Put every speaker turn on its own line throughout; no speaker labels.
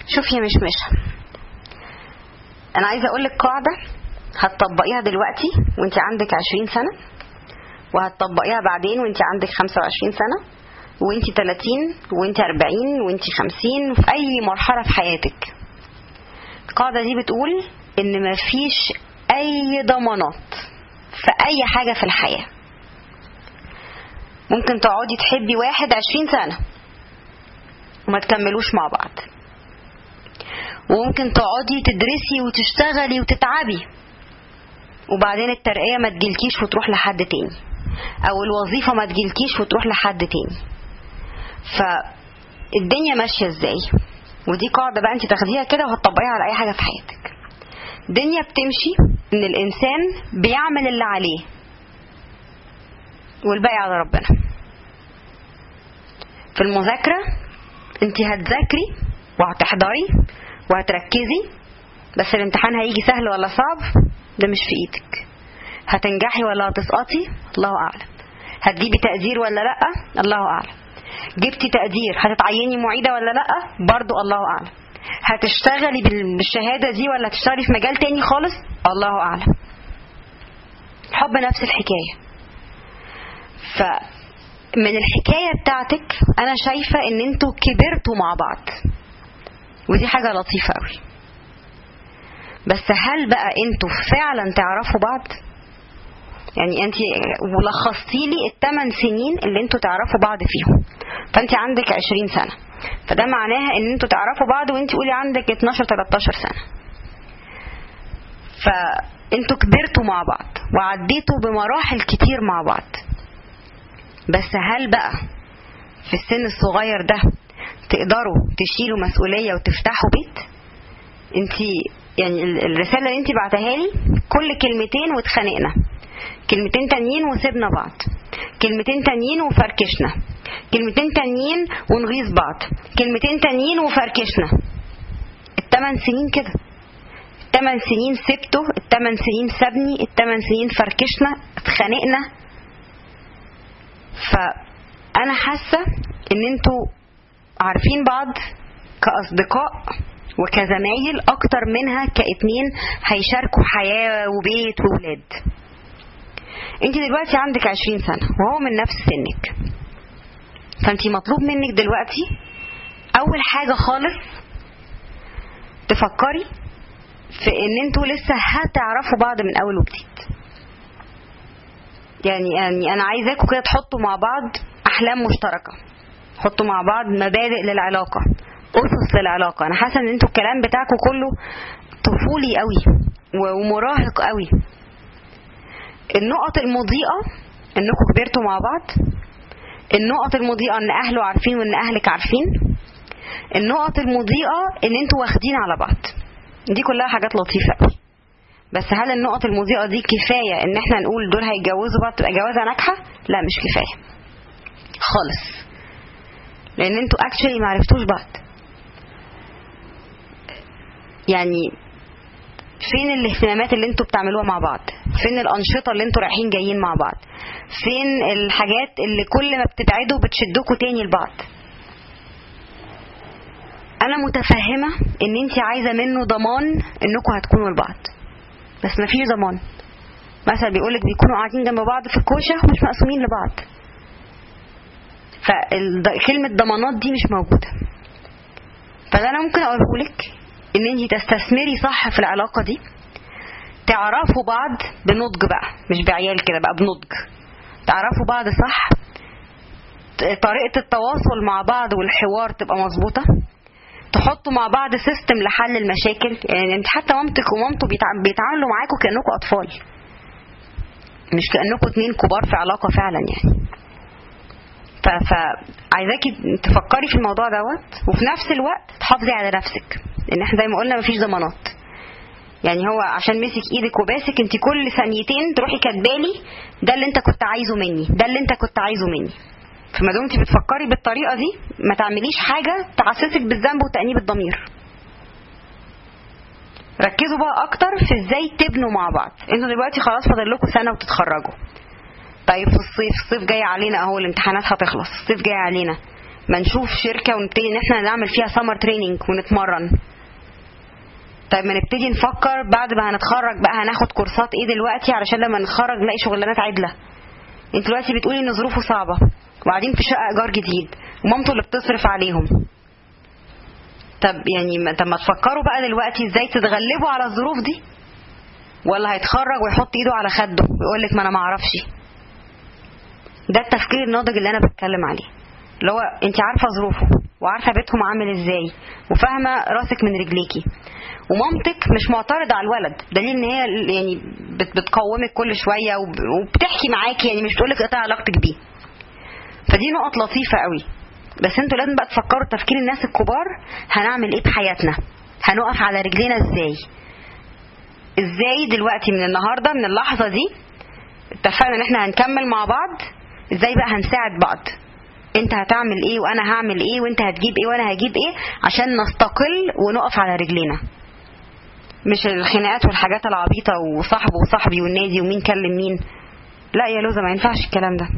شوفي يا مشمشة انا عايزه اقول لك قاعده هتطبقيها دلوقتي وانت عندك 20 سنه وهتطبقيها بعدين وانت عندك 25 سنه وانت 30 وانت 40 وانت 50 في اي مرحله في حياتك القاعده دي بتقول ان مفيش اي ضمانات في اي حاجه في الحياه ممكن تقعدي تحبي واحد 20 سنه وما تكملوش مع بعض وممكن تقعدي تدرسي وتشتغلي وتتعبي وبعدين الترقية ما تجيلكيش وتروح لحد تاني او الوظيفة ما تجيلكيش وتروح لحد تاني فالدنيا ماشية ازاي ودي قاعدة بقى انت تاخديها كده وهتطبقيها على اي حاجة في حياتك الدنيا بتمشي ان الانسان بيعمل اللي عليه والباقي على ربنا في المذاكرة انت هتذاكري وهتحضري وهتركزي بس الامتحان هيجي سهل ولا صعب ده مش في ايدك هتنجحي ولا هتسقطي الله اعلم هتجيبي تقدير ولا لا الله اعلم جبتي تقدير هتتعيني معيدة ولا لا برضو الله اعلم هتشتغلي بالشهادة دي ولا هتشتغلي في مجال تاني خالص الله اعلم الحب نفس الحكاية فمن الحكاية بتاعتك انا شايفة ان انتوا كبرتوا مع بعض ودي حاجة لطيفة قوي بس هل بقى انتوا فعلا تعرفوا بعض يعني انت ولخصتي لي الثمان سنين اللي انتوا تعرفوا بعض فيهم فانت عندك 20 سنه فده معناها ان انتوا تعرفوا بعض وانت قولي عندك 12 13 سنه فانتوا كبرتوا مع بعض وعديتوا بمراحل كتير مع بعض بس هل بقى في السن الصغير ده تقدروا تشيلوا مسؤوليه وتفتحوا بيت انت يعني الرساله اللي انت بعتها لي كل كلمتين واتخانقنا كلمتين تانيين وسيبنا بعض كلمتين تانيين وفركشنا كلمتين تانيين ونغيظ بعض كلمتين تانيين وفركشنا التمن سنين كده التمن سنين سبته التمن سنين سابني التمن سنين فركشنا اتخانقنا فانا حاسه ان انتوا عارفين بعض كاصدقاء وكزمايل اكتر منها كاتنين هيشاركوا حياه وبيت وولاد انت دلوقتي عندك عشرين سنة وهو من نفس سنك فانت مطلوب منك دلوقتي اول حاجة خالص تفكري في ان انتوا لسه هتعرفوا بعض من اول وجديد يعني يعني انا عايزاكم كده تحطوا مع بعض احلام مشتركة حطوا مع بعض مبادئ للعلاقة اسس للعلاقة انا حاسة ان انتوا الكلام بتاعكم كله طفولي قوي ومراهق قوي النقط المضيئة انكم كبرتوا مع بعض النقط المضيئة ان اهله عارفين وان اهلك عارفين النقط المضيئة ان انتوا واخدين على بعض دي كلها حاجات لطيفة قوي بس هل النقط المضيئة دي كفاية ان احنا نقول دول هيتجوزوا بعض تبقى جوازة ناجحة لا مش كفاية خالص لان انتوا اكشلي معرفتوش بعض يعني فين الاهتمامات اللي انتوا بتعملوها مع بعض فين الانشطه اللي انتوا رايحين جايين مع بعض فين الحاجات اللي كل ما بتبعدوا بتشدكوا تاني لبعض انا متفهمه ان انت عايزه منه ضمان انكم هتكونوا لبعض بس مفيش ضمان مثلا بيقولك بيكونوا قاعدين جنب بعض في الكوشه ومش مقسومين لبعض فكلمه ضمانات دي مش موجوده فده انا ممكن اقوله لك ان انت تستثمري صح في العلاقه دي تعرفوا بعض بنضج بقى مش بعيال كده بقى بنضج تعرفوا بعض صح طريقه التواصل مع بعض والحوار تبقى مظبوطه تحطوا مع بعض سيستم لحل المشاكل يعني انت حتى مامتك ومامته بيتعاملوا معاكم كانكم اطفال مش كانكم اتنين كبار في علاقه فعلا يعني فعايزاكي تفكري في الموضوع دوت وفي نفس الوقت تحافظي على نفسك لان احنا زي ما قلنا مفيش ضمانات يعني هو عشان مسك ايدك وباسك انت كل ثانيتين تروحي كاتبالي ده اللي انت كنت عايزه مني ده اللي انت كنت عايزه مني فما دام انت بتفكري بالطريقه دي ما تعمليش حاجه تحسسك بالذنب وتانيب الضمير ركزوا بقى اكتر في ازاي تبنوا مع بعض انتوا دلوقتي خلاص فاضل لكم سنه وتتخرجوا طيب في الصيف الصيف جاي علينا اهو الامتحانات هتخلص الصيف جاي علينا ما نشوف شركه ونبتدي ان احنا نعمل فيها سمر تريننج ونتمرن طيب ما نبتدي نفكر بعد ما هنتخرج بقى هناخد كورسات ايه دلوقتي علشان لما نتخرج نلاقي شغلانات عدله انت دلوقتي بتقولي ان ظروفه صعبه وقاعدين في شقه ايجار جديد ومامته اللي بتصرف عليهم طب يعني ما طب ما تفكروا بقى دلوقتي ازاي تتغلبوا على الظروف دي ولا هيتخرج ويحط ايده على خده ويقول لك ما انا ما اعرفش ده التفكير الناضج اللي انا بتكلم عليه اللي هو انت عارفه ظروفه وعارفه بيتهم عامل ازاي وفاهمه راسك من رجليكي ومامتك مش معترضه على الولد دليل ان هي يعني بت- بتقومك كل شويه وب- وبتحكي معاكي يعني مش بتقول لك اقطعي علاقتك بيه فدي نقط لطيفه قوي بس انتوا لازم بقى تفكروا تفكير الناس الكبار هنعمل ايه بحياتنا هنقف على رجلينا ازاي ازاي دلوقتي من النهارده من اللحظه دي اتفقنا ان احنا هنكمل مع بعض ازاي بقى هنساعد بعض انت هتعمل ايه وانا هعمل ايه وانت هتجيب ايه وانا هجيب ايه عشان نستقل ونقف على رجلينا مش الخناقات والحاجات العبيطه وصاحبه وصاحبي والنادي ومين كلم مين لا يا لوزة ما ينفعش الكلام ده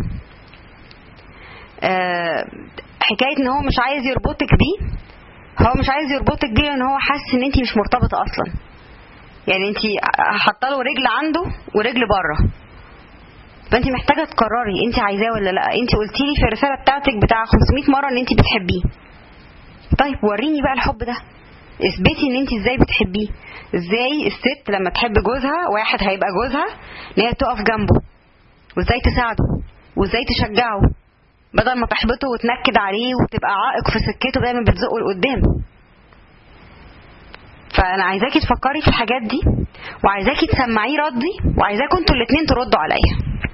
آه، حكايه ان هو مش عايز يربطك بيه هو مش عايز يربطك بيه لان هو حاسس ان انت مش مرتبطه اصلا يعني انت حاطه له رجل عنده ورجل بره فانت محتاجه تقرري انت عايزاه ولا لا انت قلتي لي في الرساله بتاعتك بتاع 500 مره ان انت بتحبيه طيب وريني بقى الحب ده اثبتي ان انت ازاي بتحبيه ازاي الست لما تحب جوزها واحد هيبقى جوزها ان هي تقف جنبه وازاي تساعده وازاي تشجعه بدل ما تحبطه وتنكد عليه وتبقى عائق في سكته دايما بتزقه لقدام فانا عايزاكي تفكري في الحاجات دي وعايزاكي تسمعيه ردي وعايزاكم انتوا الاتنين تردوا عليا